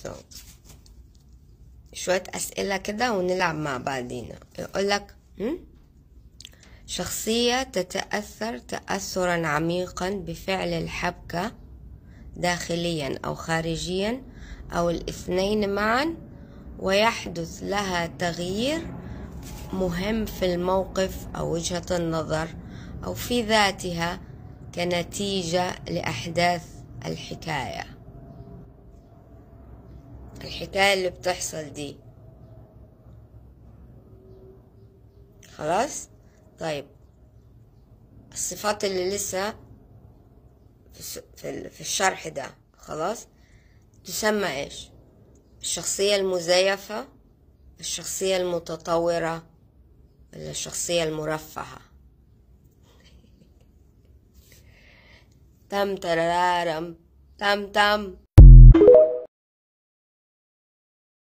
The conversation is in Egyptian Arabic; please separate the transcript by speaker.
Speaker 1: so. شوية أسئلة كده ونلعب مع بعضينا يقولك هم؟ شخصية تتأثر تأثرا عميقا بفعل الحبكة داخليا أو خارجيا أو الاثنين معا ويحدث لها تغيير مهم في الموقف أو وجهة النظر أو في ذاتها كنتيجة لأحداث الحكاية الحكاية اللي بتحصل دي خلاص طيب الصفات اللي لسه في الشرح ده خلاص تسمى ايش الشخصية المزيفة الشخصية المتطورة ولا الشخصية المرفهة تم ترارم تم تم